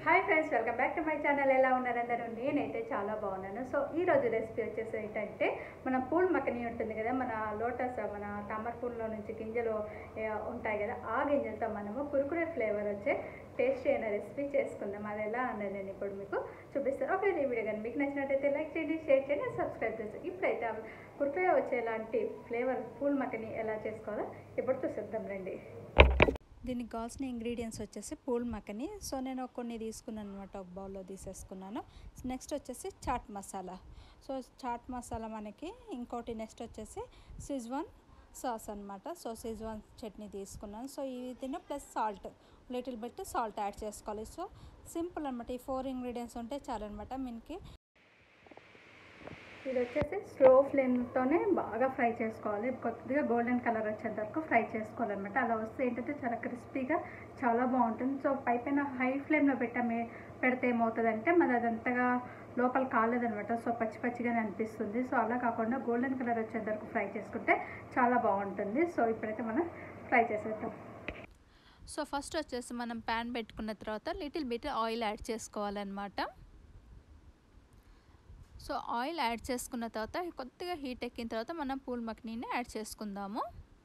hi friends welcome back to my channel ఎలా ఉన్నారు అందరూ నేనైతే చాలా బాగున్నాను సో ఈ రోజు రెసిపీ వచ్చేసి ఏంటంటే మన పూల్ మక్కని ఉంటుంది కదా మన లోటస్ మన తామర పూల్లో నుంచి గింజలు ఏ, ఉంటాయి కదా ఆ గింజలతో మనము కురుకురే ఫ్లేవర్ వచ్చే టేస్ట్ అయిన రెసిపీ చేసుకుందాం అది ఎలా అన్నది నేను ఇప్పుడు మీకు చూపిస్తాను ఒకవేళ ఈ వీడియో కానీ మీకు నచ్చినట్టయితే లైక్ చేయండి షేర్ చేయండి సబ్స్క్రైబ్ చేయండి ఇప్పుడైతే ఆ కురుకురే వచ్చేలాంటి ఫ్లేవర్ పూల్ మక్కని ఎలా చేసుకోవాలో ఇప్పుడు చూసేద్దాం రండి దీనికి కావాల్సిన ఇంగ్రీడియంట్స్ వచ్చేసి పూల్ మక్కని సో నేను కొన్ని తీసుకున్నాను అనమాట ఒక బౌల్లో తీసేసుకున్నాను నెక్స్ట్ వచ్చేసి చాట్ మసాలా సో చాట్ మసాలా మనకి ఇంకోటి నెక్స్ట్ వచ్చేసి సిజ్వాన్ సాస్ అనమాట సో సిజ్వాన్ చట్నీ తీసుకున్నాను సో ఇవి తిన plus salt little bit salt add చేసుకోవాలి సో సింపుల్ అనమాట ఈ ఫోర్ ఇంగ్రీడియంట్స్ ఉంటే చాలన్నమాట మనకి ఇది వచ్చేసి స్లో ఫ్లేమ్తోనే బాగా ఫ్రై చేసుకోవాలి కొద్దిగా గోల్డెన్ కలర్ వచ్చేంత వరకు ఫ్రై చేసుకోవాలన్నమాట అలా వస్తే ఏంటంటే చాలా క్రిస్పీగా చాలా బాగుంటుంది సో పై పైన హై ఫ్లేమ్లో పెట్టమే పెడితే ఏమవుతుందంటే మరి అదంతగా లోపల కాలేదనమాట సో పచ్చి పచ్చిగానే అనిపిస్తుంది సో అలా కాకుండా గోల్డెన్ కలర్ వచ్చేంత వరకు ఫ్రై చేసుకుంటే చాలా బాగుంటుంది సో ఇప్పుడైతే మనం ఫ్రై చేసేద్దాం సో ఫస్ట్ వచ్చేసి మనం ప్యాన్ పెట్టుకున్న తర్వాత లిటిల్ బిట్ ఆయిల్ యాడ్ చేసుకోవాలన్నమాట సో ఆయిల్ యాడ్ చేసుకున్న తర్వాత కొద్దిగా హీట్ ఎక్కిన తర్వాత మనం పూల్ మక్నీని యాడ్ చేసుకుందాము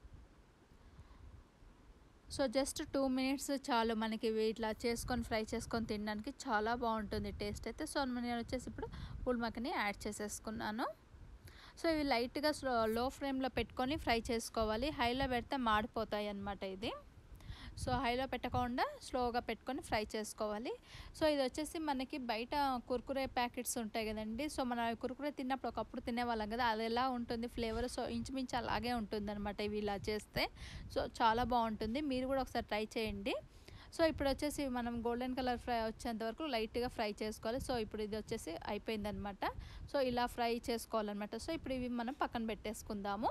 సో జస్ట్ టూ మినిట్స్ చాలు మనకి ఇవి ఇట్లా చేసుకొని ఫ్రై చేసుకొని తినడానికి చాలా బాగుంటుంది టేస్ట్ అయితే సో నేను వచ్చేసి ఇప్పుడు పూల్ మక్కని యాడ్ చేసేసుకున్నాను సో ఇవి లైట్గా లో ఫ్లేమ్లో పెట్టుకొని ఫ్రై చేసుకోవాలి హైలో పెడితే మాడిపోతాయి అన్నమాట ఇది సో హైలో పెట్టకుండా స్లోగా పెట్టుకొని ఫ్రై చేసుకోవాలి సో ఇది వచ్చేసి మనకి బయట కుర్కురే ప్యాకెట్స్ ఉంటాయి కదండి సో మన కుర్కురే తిన్నప్పుడు ఒకప్పుడు తినేవాళ్ళం కదా అది ఎలా ఉంటుంది ఫ్లేవర్ సో ఇంచుమించు అలాగే ఉంటుంది అనమాట ఇవి ఇలా చేస్తే సో చాలా బాగుంటుంది మీరు కూడా ఒకసారి ట్రై చేయండి సో ఇప్పుడు వచ్చేసి మనం గోల్డెన్ కలర్ ఫ్రై వచ్చేంత వరకు లైట్గా ఫ్రై చేసుకోవాలి సో ఇప్పుడు ఇది వచ్చేసి అయిపోయిందనమాట సో ఇలా ఫ్రై చేసుకోవాలన్నమాట సో ఇప్పుడు ఇవి మనం పక్కన పెట్టేసుకుందాము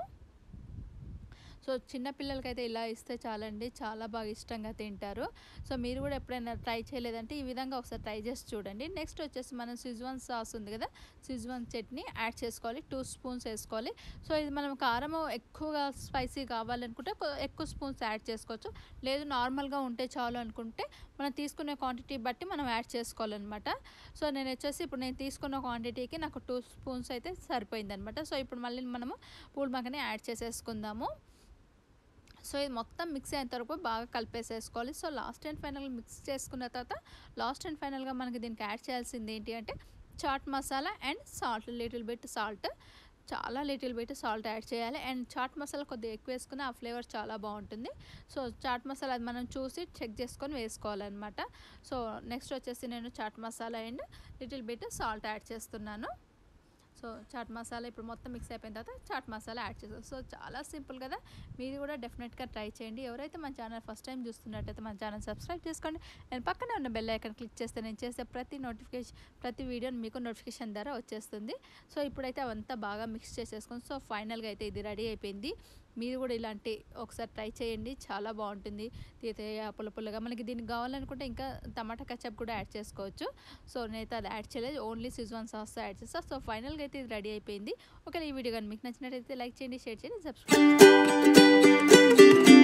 సో చిన్నపిల్లలకైతే ఇలా ఇస్తే చాలండి చాలా బాగా ఇష్టంగా తింటారు సో మీరు కూడా ఎప్పుడైనా ట్రై చేయలేదంటే ఈ విధంగా ఒకసారి ట్రై చేసి చూడండి నెక్స్ట్ వచ్చేసి మనం సిజ్వాన్ సాస్ ఉంది కదా సిజ్వాన్ చట్నీ యాడ్ చేసుకోవాలి టూ స్పూన్స్ వేసుకోవాలి సో ఇది మనం కారం ఎక్కువగా స్పైసీ కావాలనుకుంటే ఎక్కువ స్పూన్స్ యాడ్ చేసుకోవచ్చు లేదు నార్మల్గా ఉంటే చాలు అనుకుంటే మనం తీసుకునే క్వాంటిటీ బట్టి మనం యాడ్ చేసుకోవాలన్నమాట సో నేను వచ్చేసి ఇప్పుడు నేను తీసుకున్న క్వాంటిటీకి నాకు టూ స్పూన్స్ అయితే సరిపోయిందనమాట సో ఇప్పుడు మళ్ళీ మనము పూల్ మక్కని యాడ్ చేసేసుకుందాము సో ఇది మొత్తం మిక్స్ అయిన తర్వాత బాగా కలిపేసేసుకోవాలి సో లాస్ట్ అండ్ ఫైనల్గా మిక్స్ చేసుకున్న తర్వాత లాస్ట్ అండ్ ఫైనల్గా మనకి దీనికి యాడ్ చేయాల్సింది ఏంటి అంటే chaat masala and salt little bit salt చాలా లిటిల్ బిట్ సాల్ట్ యాడ్ చేయాలి అండ్ చాట్ మసాలా కొద్దిగా ఎక్కువ వేసుకుని ఆ ఫ్లేవర్ చాలా బాగుంటుంది సో చాట్ మసాలా అది మనం చూసి చెక్ చేసుకొని వేసుకోవాలన్నమాట సో నెక్స్ట్ వచ్చేసి నేను chaat masala and little bit salt add చేస్తున్నాను సో చాట్ మసాలా ఇప్పుడు మొత్తం మిక్స్ అయిపోయిన తర్వాత చాట్ మసాలా యాడ్ చేస్తాం సో చాలా సింపుల్ కదా మీరు కూడా డెఫినెట్గా ట్రై చేయండి ఎవరైతే మన ఛానల్ ఫస్ట్ టైం చూస్తున్నట్టయితే మన ఛానల్ సబ్స్క్రైబ్ చేసుకోండి నేను పక్కనే ఉన్న బెల్ ఐకన్ క్లిక్ చేస్తే నేను చేసే ప్రతి నోటిఫికేషన్ ప్రతి వీడియోని మీకు నోటిఫికేషన్ ద్వారా వచ్చేస్తుంది సో ఇప్పుడైతే అవంతా బాగా మిక్స్ చేసేసుకొని సో ఫైనల్గా అయితే ఇది రెడీ అయిపోయింది మీరు కూడా ఇలాంటి ఒకసారి ట్రై చేయండి చాలా బాగుంటుంది తీతయ్య పుల్ల పుల్లగా మనకి దీనికి కావాలనుకుంటే ఇంకా టమాటా కచప్ కూడా యాడ్ చేసుకోవచ్చు సో నేనైతే అది యాడ్ చేయలేదు ఓన్లీ సిజ్వాన్ సాస్ యాడ్ చేస్తాను సో ఫైనల్గా అయితే ఇది రెడీ అయిపోయింది ఒకవేళ ఈ వీడియో కానీ మీకు నచ్చినట్టయితే లైక్ చేయండి షేర్ చేయండి సబ్స్క్రైబ్